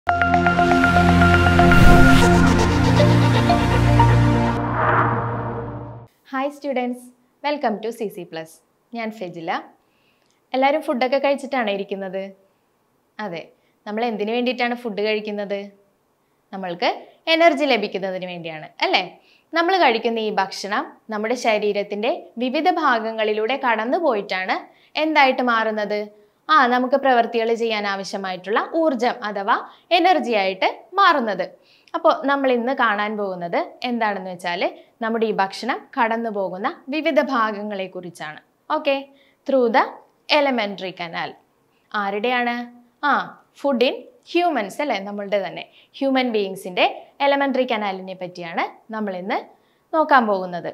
hi students welcome to C C plus ഞാൻ ഫെജില എല്ലാവരും ഫുഡൊക്കെ കഴിച്ചിട്ടാണ് ഇരിക്കുന്നത് അതെ നമ്മൾ എന്തിനു വേണ്ടിയിട്ടാണ് ഫുഡ് കഴിക്കുന്നത് നമ്മൾക്ക് എനർജി ലഭിക്കുന്നതിന് വേണ്ടിയാണ് അല്ലേ നമ്മൾ കഴിക്കുന്ന ഈ ഭക്ഷണം നമ്മുടെ ശരീരത്തിൻ്റെ വിവിധ ഭാഗങ്ങളിലൂടെ കടന്നു പോയിട്ടാണ് എന്തായിട്ട് മാറുന്നത് ആ നമുക്ക് പ്രവൃത്തികൾ ചെയ്യാൻ ആവശ്യമായിട്ടുള്ള ഊർജം അഥവാ എനർജി ആയിട്ട് മാറുന്നത് അപ്പോൾ നമ്മൾ ഇന്ന് കാണാൻ പോകുന്നത് എന്താണെന്ന് വെച്ചാൽ നമ്മുടെ ഈ ഭക്ഷണം കടന്നു പോകുന്ന വിവിധ ഭാഗങ്ങളെ കുറിച്ചാണ് okay through the elementary canal ആരുടെയാണ് ആ ഫുഡ് ഇൻ ഹ്യൂമൻസ് അല്ലേ നമ്മളുടെ തന്നെ ഹ്യൂമൻ ബീയിങ്സിൻ്റെ എലമെൻ്ററി കനാലിനെ പറ്റിയാണ് നമ്മൾ ഇന്ന് നോക്കാൻ പോകുന്നത്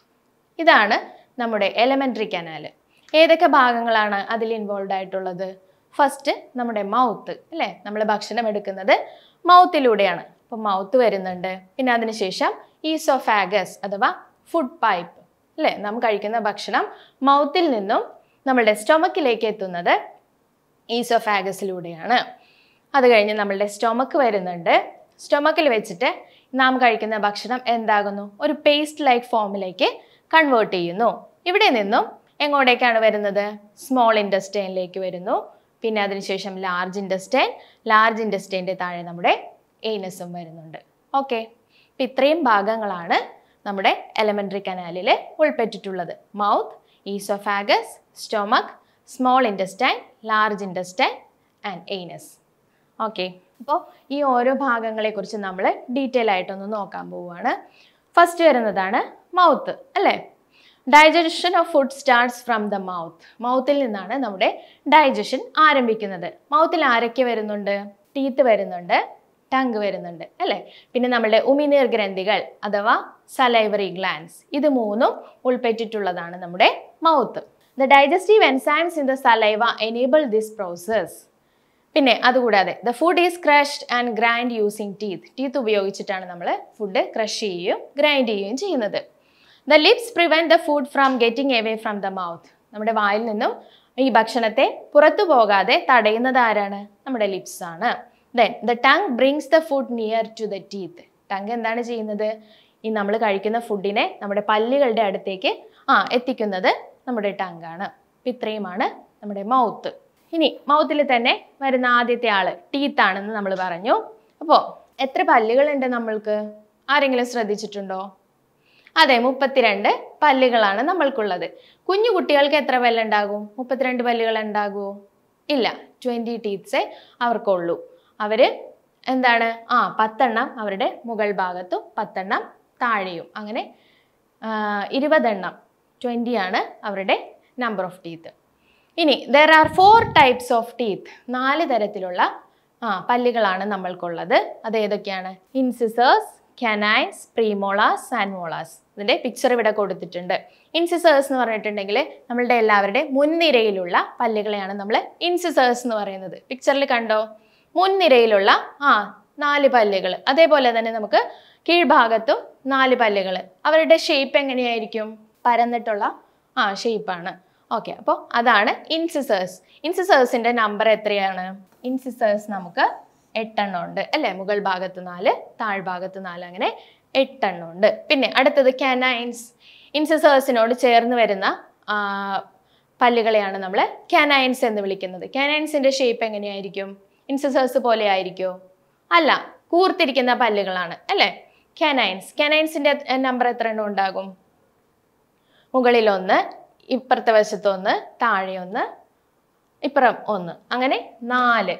ഇതാണ് നമ്മുടെ എലമെൻ്ററി കനാൽ ഏതൊക്കെ ഭാഗങ്ങളാണ് അതിൽ ഇൻവോൾവ് ആയിട്ടുള്ളത് ഫസ്റ്റ് നമ്മുടെ മൗത്ത് അല്ലേ നമ്മൾ ഭക്ഷണം എടുക്കുന്നത് മൗത്തിലൂടെയാണ് അപ്പോൾ മൗത്ത് വരുന്നുണ്ട് പിന്നെ അതിനുശേഷം ഈസോഫാഗസ് അഥവാ ഫുഡ് പൈപ്പ് അല്ലേ നാം കഴിക്കുന്ന ഭക്ഷണം മൗത്തിൽ നിന്നും നമ്മളുടെ സ്റ്റൊമക്കിലേക്ക് എത്തുന്നത് ഈസോഫാഗസിലൂടെയാണ് അത് കഴിഞ്ഞ് നമ്മളുടെ സ്റ്റൊമക്ക് വരുന്നുണ്ട് സ്റ്റൊമക്കിൽ വെച്ചിട്ട് നാം കഴിക്കുന്ന ഭക്ഷണം എന്താകുന്നു ഒരു പേസ്റ്റ് ലൈക്ക് ഫോമിലേക്ക് കൺവേർട്ട് ചെയ്യുന്നു ഇവിടെ നിന്നും എങ്ങോട്ടേക്കാണ് വരുന്നത് സ്മോൾ ഇൻഡസ്റ്റൈനിലേക്ക് വരുന്നു പിന്നെ അതിനുശേഷം ലാർജ് ഇൻഡസ്റ്റൈൻ ലാർജ് ഇൻഡസ്റ്റൈൻ്റെ താഴെ നമ്മുടെ എയ്നസും വരുന്നുണ്ട് ഓക്കെ അപ്പം ഇത്രയും ഭാഗങ്ങളാണ് നമ്മുടെ എലമെൻ്ററി കനാലിൽ ഉൾപ്പെട്ടിട്ടുള്ളത് mouth oesophagus stomach small intestine large intestine and anus okay അപ്പോൾ ഈ ഓരോ ഭാഗങ്ങളെക്കുറിച്ച് നമ്മൾ ഡീറ്റെയിൽ ആയിട്ടൊന്ന് നോക്കാൻ പോവുകയാണ് ഫസ്റ്റ് വരുന്നതാണ് മൗത്ത് അല്ലേ digestion of food starts from the mouth മൗത്തിൽ നിന്നാണ് നമ്മുടെ ഡൈജഷൻ ആരംഭിക്കുന്നത് മൗത്തിൽ ആരൊക്കെ വരുന്നുണ്ട് ടീത്ത് വരുന്നുണ്ട് ടങ്ക് വരുന്നുണ്ട് അല്ലേ പിന്നെ നമ്മുടെ ഉമിനീർ ഗ്രന്ഥികൾ അഥവാ സലൈവറി ഗ്ലാൻസ് ഇത് മൂന്നും ഉൾപ്പെട്ടിട്ടുള്ളതാണ് നമ്മുടെ mouth the digestive enzymes in the saliva enable this process പിന്നെ അതുകൂടാതെ the food is crushed and grind using teeth teeth ഉപയോഗിച്ചിട്ടാണ് നമ്മൾ ഫുഡ് ക്രഷ് ചെയ്യുകയും ഗ്രൈൻഡ് ചെയ്യുകയും ചെയ്യുന്നത് the lips prevent the food from getting away from the mouth നമ്മുടെ വായിൽ നിന്നും ഈ ഭക്ഷണത്തെ പുറത്തു പോകാതെ തടയുന്നത് ആരാണ് നമ്മുടെ ലിപ്സ് ആണ് then the tongue brings the food near to the teeth tongue എന്താണ് ചെയ്യുന്നത് ഈ നമ്മൾ കഴിക്കുന്ന ഫുഡിനെ നമ്മുടെ പല്ലുകളുടെ അടുത്തേക്ക് ആ എത്തിക്കുന്നത് നമ്മുടെ ടങ്ങാണ് അപ്പം ഇത്രയുമാണ് നമ്മുടെ മൗത്ത് ഇനി മൗത്തിൽ തന്നെ വരുന്ന ആദ്യത്തെ ആള് ടീത്ത് ആണെന്ന് നമ്മൾ പറഞ്ഞു അപ്പോൾ എത്ര പല്ലുകളുണ്ട് നമ്മൾക്ക് ആരെങ്കിലും ശ്രദ്ധിച്ചിട്ടുണ്ടോ അതെ മുപ്പത്തിരണ്ട് പല്ലുകളാണ് നമ്മൾക്കുള്ളത് കുഞ്ഞു കുട്ടികൾക്ക് എത്ര പല്ലുണ്ടാകും മുപ്പത്തിരണ്ട് പല്ലുകൾ ഉണ്ടാകുമോ ഇല്ല ട്വൻറ്റി ടീത്ത്സേ അവർക്കുള്ളൂ അവർ എന്താണ് ആ പത്തെണ്ണം അവരുടെ മുകൾ ഭാഗത്തും പത്തെണ്ണം താഴെയും അങ്ങനെ ആ, ഇരുപതെണ്ണം ട്വൻറ്റി ആണ് അവരുടെ നമ്പർ ഓഫ് ടീത്ത് ഇനി there are four types of teeth നാല് തരത്തിലുള്ള ആ പല്ലുകളാണ് നമ്മൾക്കുള്ളത് അത് ഏതൊക്കെയാണ് incisors canines premolars and molars ഇതിൻ്റെ പിക്ചർ ഇവിടെ കൊടുത്തിട്ടുണ്ട് ഇൻസിസേഴ്സ് എന്ന് പറഞ്ഞിട്ടുണ്ടെങ്കിൽ നമ്മളുടെ എല്ലാവരുടെ മുൻനിരയിലുള്ള പല്ലുകളെയാണ് നമ്മൾ ഇൻസിസേഴ്സ് എന്ന് പറയുന്നത് പിക്ചറിൽ കണ്ടോ മുൻനിരയിലുള്ള ആ നാല് പല്ലുകൾ അതേപോലെ തന്നെ നമുക്ക് കീഴ്ഭാഗത്തും നാല് പല്ലുകൾ അവരുടെ ഷേപ്പ് എങ്ങനെയായിരിക്കും പരന്നിട്ടുള്ള ആ ഷേപ്പാണ് ഓക്കെ അപ്പോൾ അതാണ് ഇൻസിസേഴ്സ് ഇൻസിസേഴ്സിൻ്റെ നമ്പർ എത്രയാണ് ഇൻസിസേഴ്സ് നമുക്ക് എട്ടെണ്ണം ഉണ്ട് അല്ലേ മുകൾ ഭാഗത്ത് നാല് താഴ്ഭാഗത്ത് നാല് അങ്ങനെ എട്ടെണ്ണം ഉണ്ട് പിന്നെ അടുത്തത് കാനൈൻസ് ഇൻസിസേഴ്സിനോട് ചേർന്ന് വരുന്ന ആ, പല്ലുകളെയാണ് നമ്മൾ കാനൈൻസ് എന്ന് വിളിക്കുന്നത് കാനൈൻസിൻ്റെ ഷേപ്പ് എങ്ങനെയായിരിക്കും ഇൻസിസേഴ്സ് പോലെ ആയിരിക്കുമോ അല്ല കൂർത്തിരിക്കുന്ന പല്ലുകളാണ് അല്ലേ കാനൈൻസ് കാനൈൻസിൻ്റെ നമ്പർ എത്ര എണ്ണം ഉണ്ടാകും മുകളിൽ ഒന്ന് ഇപ്പുറത്തെ വശത്ത് ഒന്ന് താഴെ ഒന്ന് ഇപ്പുറം ഒന്ന് അങ്ങനെ നാല്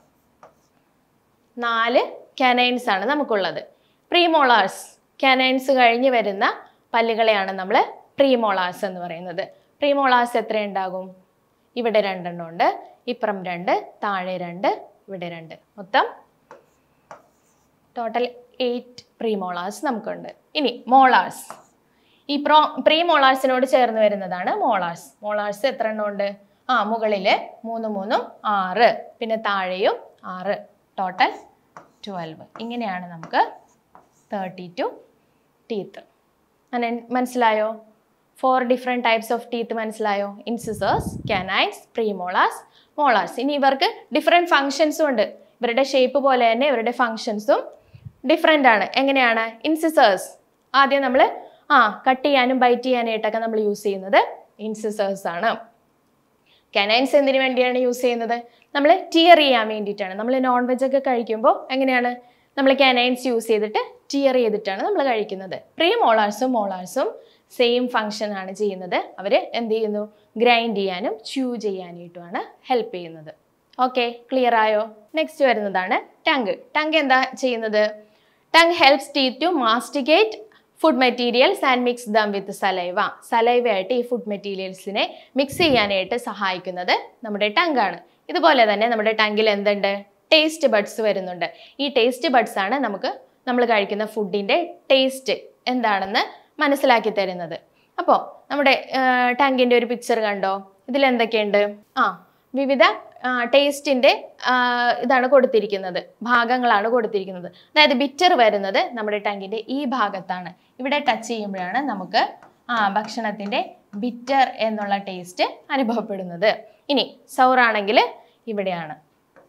നാല് കാനൈൻസ് ആണ് നമുക്കുള്ളത് പ്രീമോളാഴ്സ് കാനൈൻസ് കഴിഞ്ഞ് വരുന്ന പല്ലുകളെയാണ് നമ്മൾ പ്രീമോളാഴ്സ് എന്ന് പറയുന്നത് പ്രീമോളാഴ്സ് എത്ര ഉണ്ടാകും ഇവിടെ രണ്ടെണ്ണം ഉണ്ട് ഇപ്പുറം രണ്ട് താഴെ രണ്ട് ഇവിടെ രണ്ട് മൊത്തം ടോട്ടൽ എയ്റ്റ് പ്രീമോളാഴ്സ് നമുക്കുണ്ട് ഇനി മോളാഴ്സ് ഈ പ്രോ പ്രീ മോളാഴ്സിനോട് ചേർന്ന് വരുന്നതാണ് മോളാഴ്സ് മോളാഴ്സ് എത്ര എണ്ണം ഉണ്ട് ആ മുകളിൽ മൂന്ന് മൂന്നും ആറ് പിന്നെ താഴെയും ആറ് ടോട്ടൽ ട്വൽവ് ഇങ്ങനെയാണ് നമുക്ക് തേർട്ടി ടു ടീത്ത് അങ്ങനെ മനസ്സിലായോ four different types of teeth മനസ്സിലായോ ഇൻസിസേഴ്സ് കാനൈൻസ് പ്രീമോളാസ് മോളാസ് ഇനി ഇവർക്ക് ഡിഫറെൻറ്റ് ഫങ്ഷൻസും ഉണ്ട് ഇവരുടെ ഷേപ്പ് പോലെ തന്നെ ഇവരുടെ ഫങ്ഷൻസും ഡിഫറെൻ്റ് ആണ് എങ്ങനെയാണ് ഇൻസിസേഴ്സ് ആദ്യം നമ്മൾ ആ കട്ട് ചെയ്യാനും ബൈറ്റ് ചെയ്യാനായിട്ടൊക്കെ നമ്മൾ യൂസ് ചെയ്യുന്നത് ഇൻസിസേഴ്സ് ആണ് കനൈൻസ് എന്തിനു വേണ്ടിയാണ് യൂസ് ചെയ്യുന്നത് നമ്മൾ ടിയർ ചെയ്യാൻ വേണ്ടിയിട്ടാണ് നമ്മൾ നോൺ വെജ് ഒക്കെ കഴിക്കുമ്പോൾ എങ്ങനെയാണ് നമ്മൾ കനൈൻസ് യൂസ് ചെയ്തിട്ട് ടിയർ ചെയ്തിട്ടാണ് നമ്മൾ കഴിക്കുന്നത് പ്രീ മോളാഴ്സും മോളാഴ്സും സെയിം ഫങ്ഷൻ ആണ് ചെയ്യുന്നത് അവർ എന്ത് ചെയ്യുന്നു ഗ്രൈൻഡ് ചെയ്യാനും ച്യൂ ചെയ്യാനായിട്ടുമാണ് ഹെൽപ്പ് ചെയ്യുന്നത് ഓക്കെ ക്ലിയർ ആയോ നെക്സ്റ്റ് വരുന്നതാണ് ടങ്ക് ടങ്ക് എന്താ ചെയ്യുന്നത് tongue helps teeth to masticate food materials and mix them with saliva സലൈവയായിട്ട് ഈ ഫുഡ് മെറ്റീരിയൽസിനെ മിക്സ് ചെയ്യാനായിട്ട് സഹായിക്കുന്നത് നമ്മുടെ ടങ് ആണ് ഇതുപോലെ തന്നെ നമ്മുടെ ടങ്കിൽ എന്തുണ്ട് ടേസ്റ്റ് ബഡ്സ് വരുന്നുണ്ട് ഈ ടേസ്റ്റ് ബഡ്സ് ആണ് നമുക്ക് നമ്മൾ കഴിക്കുന്ന ഫുഡിൻ്റെ ടേസ്റ്റ് എന്താണെന്ന് മനസ്സിലാക്കി തരുന്നത് അപ്പോൾ നമ്മുടെ ടങ്കിൻ്റെ ഒരു പിക്ചർ കണ്ടോ ഇതിൽ എന്തൊക്കെയുണ്ട് ആ വിവിധ ടേസ്റ്റിൻ്റെ ഇതാണ് കൊടുത്തിരിക്കുന്നത് ഭാഗങ്ങളാണ് കൊടുത്തിരിക്കുന്നത് അതായത് ബിറ്റർ വരുന്നത് നമ്മുടെ ടങ്കിൻ്റെ ഈ ഭാഗത്താണ് ഇവിടെ ടച്ച് ചെയ്യുമ്പോഴാണ് നമുക്ക് ആ ഭക്ഷണത്തിൻ്റെ ബിറ്റർ എന്നുള്ള ടേസ്റ്റ് അനുഭവപ്പെടുന്നത് ഇനി സൗറാണെങ്കിൽ ഇവിടെയാണ്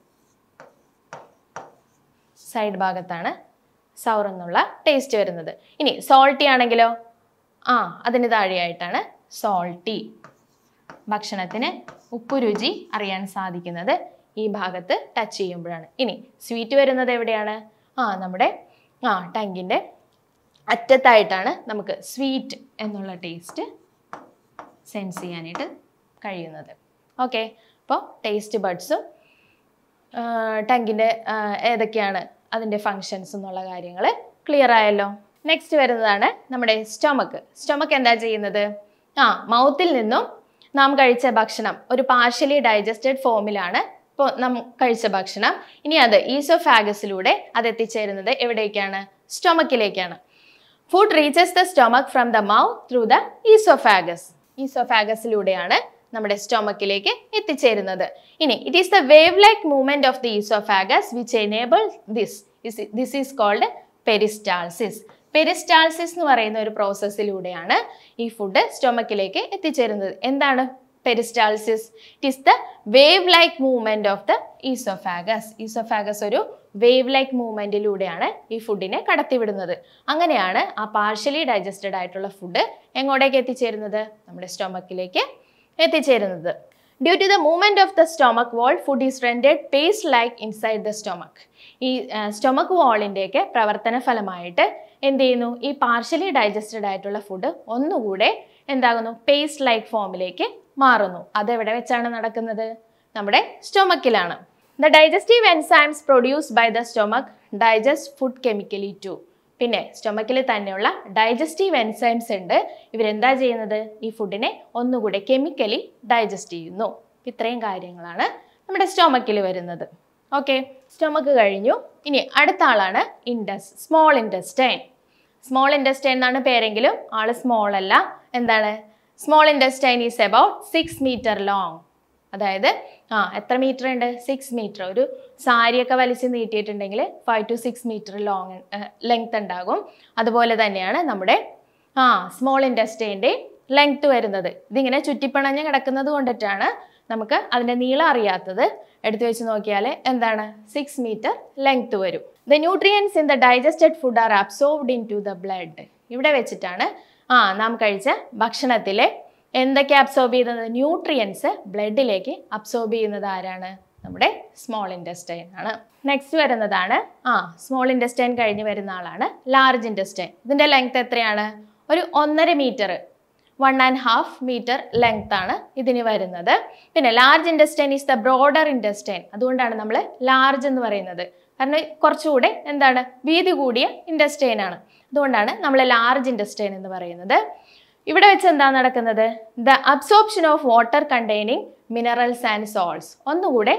സൈഡ് ഭാഗത്താണ് സൗർ എന്നുള്ള ടേസ്റ്റ് വരുന്നത് ഇനി സോൾട്ടി ആണെങ്കിലോ ആ അതിന് താഴെയായിട്ടാണ് സോൾട്ടി ഭക്ഷണത്തിന് ഉപ്പ് രുചി അറിയാൻ സാധിക്കുന്നത് ഈ ഭാഗത്ത് ടച്ച് ചെയ്യുമ്പോഴാണ് ഇനി സ്വീറ്റ് വരുന്നത് എവിടെയാണ് ആ നമ്മുടെ ആ ടങ്കിൻ്റെ അറ്റത്തായിട്ടാണ് നമുക്ക് സ്വീറ്റ് എന്നുള്ള ടേസ്റ്റ് സെൻസ് ചെയ്യാനായിട്ട് കഴിയുന്നത് ഓക്കെ അപ്പോൾ ടേസ്റ്റ് ബഡ്സും ടങ്കിൻ്റെ ഏതൊക്കെയാണ് അതിൻ്റെ ഫങ്ഷൻസ് എന്നുള്ള കാര്യങ്ങൾ ക്ലിയർ ആയല്ലോ നെക്സ്റ്റ് വരുന്നതാണ് നമ്മുടെ സ്റ്റൊമക്ക് സ്റ്റൊമക്ക് എന്താ ചെയ്യുന്നത് ആ മൗത്തിൽ നിന്നും നാം കഴിച്ച ഭക്ഷണം ഒരു പാർഷ്യലി ഡൈജസ്റ്റഡ് ഫോമിലാണ് ഇപ്പോൾ നാം കഴിച്ച ഭക്ഷണം ഇനി അത് ഈസോഫാഗസിലൂടെ അത് എത്തിച്ചേരുന്നത് എവിടേക്കാണ് സ്റ്റൊമക്കിലേക്കാണ് food reaches the stomach from the mouth through the oesophagus ഈസോഫാഗസിലൂടെയാണ് നമ്മുടെ സ്റ്റൊമക്കിലേക്ക് എത്തിച്ചേരുന്നത് ഇനി it is the wave like movement of the oesophagus which enable this this is called peristalsis peristalsis എന്ന് പറയുന്ന ഒരു പ്രോസസ്സിലൂടെയാണ് ഈ ഫുഡ് സ്റ്റൊമക്കിലേക്ക് എത്തിച്ചേരുന്നത് എന്താണ് peristalsis it is the wave like movement of the oesophagus oesophagus ഒരു വേവ് ലൈക്ക് മൂവ്മെന്റിലൂടെയാണ് ഈ ഫുഡിനെ കടത്തിവിടുന്നത് അങ്ങനെയാണ് ആ പാർഷ്യലി ഡൈജസ്റ്റഡ് ആയിട്ടുള്ള ഫുഡ് എങ്ങോട്ടേക്ക് എത്തിച്ചേരുന്നത് നമ്മുടെ സ്റ്റൊമക്കിലേക്ക് എത്തിച്ചേരുന്നത് due to the movement of the stomach wall food is rendered paste like inside the stomach ഈ സ്റ്റൊമക് വാളിൻ്റെയൊക്കെ പ്രവർത്തന ഫലമായിട്ട് എന്ത് ചെയ്യുന്നു ഈ പാർഷ്യലി ഡൈജസ്റ്റഡ് ആയിട്ടുള്ള ഫുഡ് ഒന്നുകൂടെ എന്താകുന്നു പേസ്റ്റ് ലൈക്ക് ഫോമിലേക്ക് മാറുന്നു അതെവിടെ വെച്ചാണ് നടക്കുന്നത് നമ്മുടെ സ്റ്റൊമക്കിലാണ് the digestive enzymes produced by the stomach digest food chemically to പിന്നെ സ്റ്റൊമക്കിൽ തന്നെയുള്ള ഡൈജസ്റ്റീവ് എൻസൈംസ് ഉണ്ട് ഇവരെന്താ ചെയ്യുന്നത് ഈ ഫുഡിനെ ഒന്നുകൂടെ കെമിക്കലി ഡൈജസ്റ്റ് ചെയ്യുന്നു ഇത്രയും കാര്യങ്ങളാണ് നമ്മുടെ സ്റ്റൊമക്കിൽ വരുന്നത് ഓക്കെ സ്റ്റൊമക്ക് കഴിഞ്ഞു ഇനി അടുത്ത ആളാണ് ഇൻഡസ് സ്മോൾ ഇൻഡസ്റ്റൈൻ സ്മോൾ ഇൻഡസ്റ്റൈൻ എന്നാണ് പേരെങ്കിലും ആള് സ്മോൾ അല്ല എന്താണ് small intestine is about six metre long അതായത് ആ എത്ര മീറ്റർ ഉണ്ട് സിക്സ് മീറ്റർ ഒരു സാരിയൊക്കെ വലിച്ച് നീട്ടിയിട്ടുണ്ടെങ്കിൽ five to six metre long length ഉണ്ടാകും അതുപോലെ തന്നെയാണ് നമ്മുടെ ആ സ്മോൾ ഇൻഡസ്റ്റൈൻ്റെ ലെങ്ത് വരുന്നത് ഇതിങ്ങനെ ചുറ്റിപ്പണഞ്ഞ് കിടക്കുന്നത് കൊണ്ടിട്ടാണ് നമുക്ക് അതിൻ്റെ നീളം അറിയാത്തത് എടുത്തു വെച്ച് നോക്കിയാൽ എന്താണ് സിക്സ് മീറ്റർ ലെങ്ത് വരും the nutrients in the digested food are absorbed into the blood ഇവിടെ വെച്ചിട്ടാണ് ആ നാം കഴിച്ച ഭക്ഷണത്തിലെ എന്തൊക്കെ അബ്സോർബ് ചെയ്യുന്നത് ന്യൂട്രിയൻസ് ബ്ലഡിലേക്ക് അബ്സോർബ് ചെയ്യുന്നത് ആരാണ് നമ്മുടെ സ്മോൾ ഇൻഡസ്റ്റൈൻ ആണ് നെക്സ്റ്റ് വരുന്നതാണ് ആ സ്മോൾ ഇൻഡസ്റ്റൈൻ കഴിഞ്ഞ് വരുന്ന ആളാണ് ലാർജ് ഇൻഡസ്റ്റൈൻ ഇതിൻ്റെ ലെങ്ത് എത്രയാണ് ഒരു ഒന്നര metre one and half metre length ആണ് ഇതിന് വരുന്നത് പിന്നെ large intestine is the broader intestine അതുകൊണ്ടാണ് നമ്മൾ ലാർജ് എന്ന് പറയുന്നത് കാരണം കുറച്ചുകൂടെ എന്താണ് വീതി കൂടിയ ഇൻഡസ്റ്റൈൻ ആണ് അതുകൊണ്ടാണ് നമ്മൾ ലാർജ് ഇൻഡസ്റ്റൈൻ എന്ന് പറയുന്നത് ഇവിടെ വെച്ച് എന്താ നടക്കുന്നത് the absorption of water containing minerals and salts ഒന്നുകൂടെ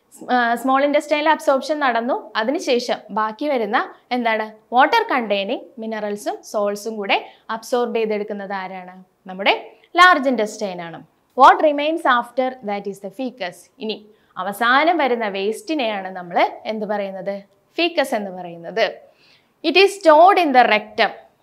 സ്മോൾ ഇൻഡസ്ട്രിയൽ അബ്സോർപ്ഷൻ നടന്നു അതിനുശേഷം ബാക്കി വരുന്ന എന്താണ് വാട്ടർ കണ്ടെയ്നിങ് മിനറൽസും സോൾസും കൂടെ അബ്സോർബ് ചെയ്തെടുക്കുന്നത് ആരാണ് നമ്മുടെ ലാർജ് ഇൻഡസ്റ്റൈൻ ആണ് what remains after that is the faeces ഇനി അവസാനം വരുന്ന വേസ്റ്റിനെയാണ് നമ്മൾ എന്ത് പറയുന്നത് ഫീക്കസ് എന്ന് പറയുന്നത് it is stored in the rectum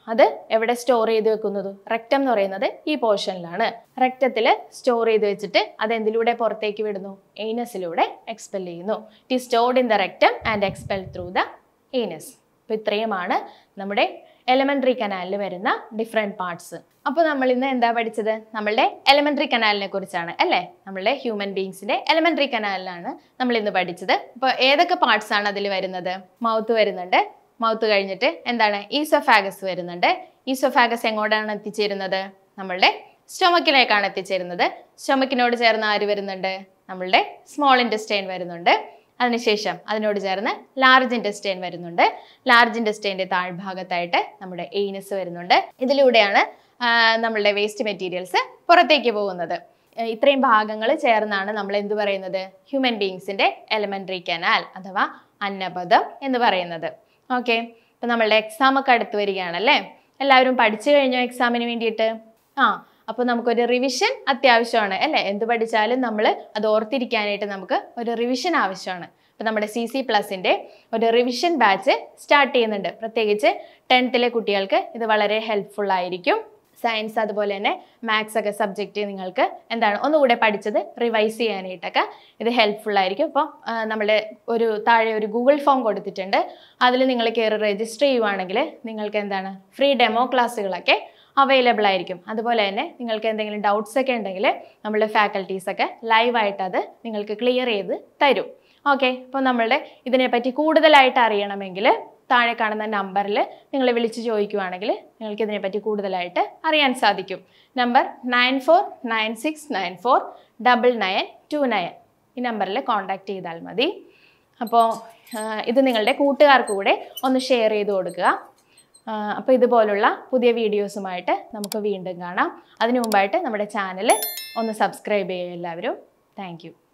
അത് എവിടെ സ്റ്റോർ ചെയ്ത് വെക്കുന്നത് റെക്റ്റം എന്ന് പറയുന്നത് ഈ പോർഷനിലാണ് റെക്റ്റത്തിൽ സ്റ്റോർ ചെയ്ത് വെച്ചിട്ട് അത് എന്തിലൂടെ പുറത്തേക്ക് വിടുന്നു ഏനസിലൂടെ എക്സ്പെൽ ചെയ്യുന്നു it is stored in the rectum and expel through the anus അപ്പോൾ ഇത്രയുമാണ് നമ്മുടെ എലമെന്ററി കനാലിൽ വരുന്ന ഡിഫറെൻറ്റ് പാർട്സ് അപ്പോൾ നമ്മൾ ഇന്ന് എന്താ പഠിച്ചത് നമ്മളുടെ എലമെന്ററി കനാലിനെ കുറിച്ചാണ് അല്ലേ നമ്മളുടെ ഹ്യൂമൻ ബീങ്സിന്റെ എലമെന്ററി കനാലിലാണ് നമ്മൾ ഇന്ന് പഠിച്ചത് അപ്പോൾ ഏതൊക്കെ പാർട്സ് ആണ് അതിൽ വരുന്നത് മൗത്ത് വരുന്നുണ്ട് മൗത്ത് കഴിഞ്ഞിട്ട് എന്താണ് ഈസോഫാഗസ് വരുന്നുണ്ട് ഈസോഫാഗസ് എങ്ങോട്ടാണ് എത്തിച്ചേരുന്നത് നമ്മളുടെ സ്റ്റൊമക്കിലേക്കാണ് എത്തിച്ചേരുന്നത് സ്റ്റൊമക്കിനോട് ചേർന്ന് ആര് വരുന്നുണ്ട് നമ്മളുടെ സ്മോൾ ഇൻറ്റസ്റ്റൈൻ വരുന്നുണ്ട് അതിനുശേഷം അതിനോട് ചേർന്ന് ലാർജ് ഇൻറ്റസ്റ്റൈൻ വരുന്നുണ്ട് ലാർജ് ഇൻറ്റസ്റ്റൈൻ്റെ താഴ്ഭാഗത്തായിട്ട് നമ്മുടെ എയിനസ് വരുന്നുണ്ട് ഇതിലൂടെയാണ് ആ, നമ്മളുടെ വേസ്റ്റ് മെറ്റീരിയൽസ് പുറത്തേക്ക് പോകുന്നത് ഏർ ഇത്രയും ഭാഗങ്ങൾ ചേർന്നാണ് നമ്മൾ എന്ത് പറയുന്നത് ഹ്യൂമൻ ബീങ്സിൻ്റെ എലമെൻ്ററി കനാൽ അഥവാ അന്നപദം എന്ന് പറയുന്നത് ഓക്കെ ഇപ്പം നമ്മളുടെ എക്സാം ഒക്കെ അടുത്ത് വരികയാണല്ലേ എല്ലാവരും പഠിച്ചു കഴിഞ്ഞോ എക്സാമിന് വേണ്ടിയിട്ട് ആ അപ്പോൾ നമുക്കൊരു റിവിഷൻ അത്യാവശ്യമാണ് അല്ലേ എന്ത് പഠിച്ചാലും നമ്മൾ അത് ഓർത്തിരിക്കാനായിട്ട് നമുക്ക് ഒരു റിവിഷൻ ആവശ്യമാണ് അപ്പോൾ നമ്മുടെ സി സി പ്ലസിൻ്റെ ഒരു റിവിഷൻ ബാച്ച് സ്റ്റാർട്ട് ചെയ്യുന്നുണ്ട് പ്രത്യേകിച്ച് ടെൻത്തിലെ കുട്ടികൾക്ക് ഇത് വളരെ ഹെൽപ്ഫുൾ ആയിരിക്കും സയൻസ് അതുപോലെ തന്നെ മാത്സ് ഒക്കെ സബ്ജക്റ്റ് നിങ്ങൾക്ക് എന്താണ് ഒന്നുകൂടെ പഠിച്ചത് റിവൈസ് ചെയ്യാനായിട്ടൊക്കെ ഇത് ഹെൽപ്ഫുൾ ആയിരിക്കും അപ്പോൾ നമ്മുടെ ഒരു താഴെ ഒരു ഗൂഗിൾ ഫോം കൊടുത്തിട്ടുണ്ട് അതിൽ നിങ്ങൾ കയറി രജിസ്റ്റർ ചെയ്യുവാണെങ്കിൽ നിങ്ങൾക്ക് എന്താണ് ഫ്രീ ഡെമോ ക്ലാസ്സുകളൊക്കെ അവൈലബിൾ ആയിരിക്കും അതുപോലെ തന്നെ നിങ്ങൾക്ക് എന്തെങ്കിലും ഡൗട്ട്സ് ഒക്കെ ഉണ്ടെങ്കിൽ നമ്മളുടെ ഫാക്കൽറ്റീസ് ഒക്കെ ലൈവായിട്ട് അത് നിങ്ങൾക്ക് ക്ലിയർ ചെയ്ത് തരും ഓക്കെ അപ്പോൾ നമ്മളുടെ ഇതിനെപ്പറ്റി കൂടുതലായിട്ട് അറിയണമെങ്കിൽ താഴെ കാണുന്ന നമ്പറിൽ നിങ്ങൾ വിളിച്ച് ചോദിക്കുവാണെങ്കിൽ നിങ്ങൾക്ക് ഇതിനെപ്പറ്റി കൂടുതലായിട്ട് അറിയാൻ സാധിക്കും number nine four nine six nine four double nine two nine ഈ നമ്പറിൽ കോൺടാക്റ്റ് ചെയ്താൽ മതി അപ്പോൾ ഇത് നിങ്ങളുടെ കൂട്ടുകാർക്ക് കൂടെ ഒന്ന് ഷെയർ ചെയ്ത് കൊടുക്കുക അപ്പോൾ ഇതുപോലുള്ള പുതിയ വീഡിയോസുമായിട്ട് നമുക്ക് വീണ്ടും കാണാം അതിനു മുമ്പായിട്ട് നമ്മുടെ ചാനൽ ഒന്ന് സബ്സ്ക്രൈബ് ചെയ്യുക എല്ലാവരും താങ്ക്